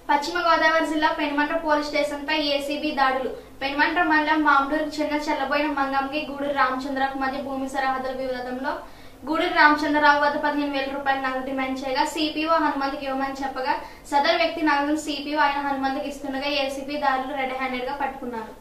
పశ్చిమ గోదావరి జిల్లా Penumantra police station పై ఏసీబీ దాడులు పెనుమంట్ర మండలం మామూలుకి చెందిన చెల్లబోయిన మంగంకి గూడూరు రామచంద్రకు మధ్య భూమి సరిహద్దుల వివాదంలో గూడూరు రామచంద్రరావు వద్ద పదిహేను వేల రూపాయల నగదు డిమాండ్ చేయగా సిపిఓ హనుమంత్కి ఇవ్వమని చెప్పగా సదరు వ్యక్తి నగదును సిపిఓ ఆయన హనుమంత్కి ఇస్తుండగా ఏసీబీ దాడులు రెడ్ హ్యాండెడ్ గా పట్టుకున్నారు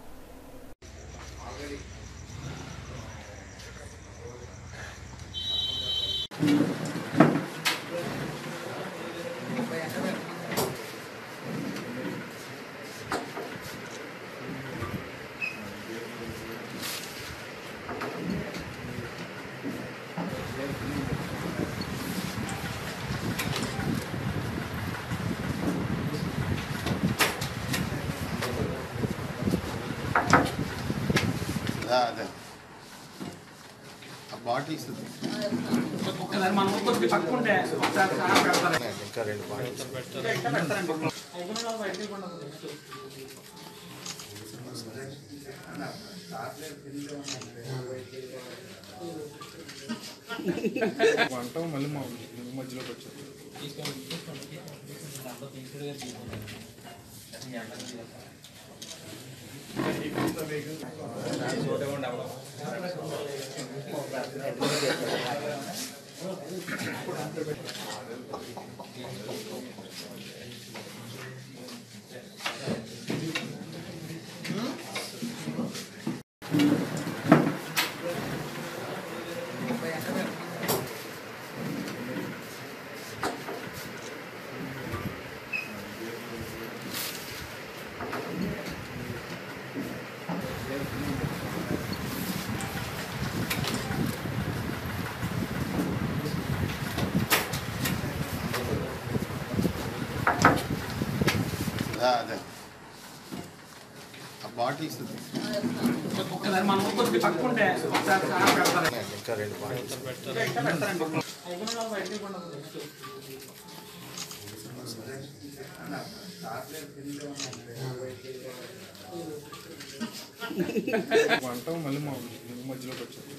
అదే అదే ఆ బాటిల్స్ ఒకసారి మనం కొద్ది పక్కుంటే ఒకసారి చాలా పెడతారు ఇంకా రెండు బాటిల్స్ ఇంకా పెడతారండి అయిపోయిన బయటికి పండుగ వంట మళ్ళీ మా మధ్యలోకి వచ్చారు అదే అదే ఆ బాటిల్స్ ఒకసారి మనం కొద్ది పక్కుంటే ఒకసారి చాలా పెడతారు ఇంకా రెండు బాటిల్స్ ఇంకా పెడతారండి అయిపోయిన బయటికి పండుగ వంట మళ్ళీ మా మధ్యలోకి వచ్చారు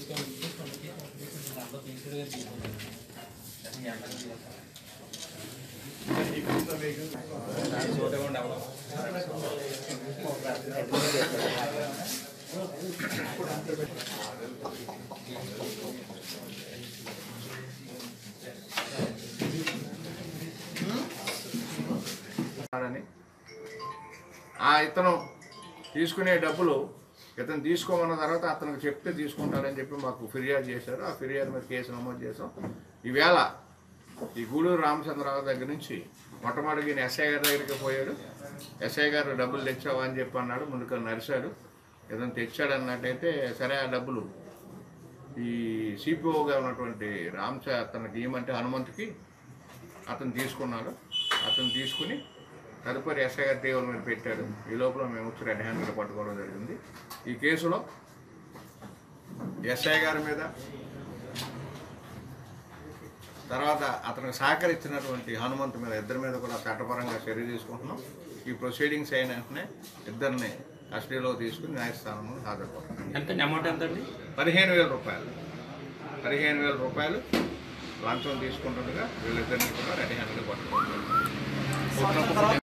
అని ఆ ఇతను తీసుకునే డబ్బులు ఇతను తీసుకోమన్న తర్వాత అతనికి చెప్తే తీసుకుంటారని చెప్పి మాకు ఫిర్యాదు చేశారు ఆ ఫిర్యాదు మీద కేసు నమోదు చేసాం ఈవేళ ఈ గూడూరు రామచంద్రరావు దగ్గర నుంచి మొట్టమొదటి ఈయన ఎస్ఐ గారి దగ్గరికి పోయాడు ఎస్ఐ గారు డబ్బులు తెచ్చావా అని చెప్పి అన్నాడు ముందుగా నరిశాడు ఇతను తెచ్చాడు అన్నట్టయితే సరే ఆ డబ్బులు ఈ సిపిఓగా ఉన్నటువంటి రామచ అతనికి ఏమంటే హనుమంతుకి అతను తీసుకున్నాడు అతను తీసుకుని తదుపరి ఎస్ఐ గారి టేబుల్ మీద పెట్టాడు ఈ లోపల మేము వచ్చి రెడ్ హ్యాండ్గా పట్టుకోవడం జరిగింది ఈ కేసులో ఎస్ఐ గారి మీద తర్వాత అతనికి సహకరించినటువంటి హనుమంత్ మీద ఇద్దరి మీద కూడా చట్టపరంగా చర్య తీసుకుంటున్నాం ఈ ప్రొసీడింగ్స్ అయిన వెంటనే ఇద్దరిని కస్టడీలో తీసుకుని న్యాయస్థానంలో హాజరుపడతాం ఎంత అమౌంట్ ఎంత అండి పదిహేను వేల రూపాయలు పదిహేను వేల రూపాయలు లంచం తీసుకుంటుండగా వీళ్ళిద్దరిని కూడా రెడీ హ్యాండ్గా పట్టుకోవడం జరిగింది.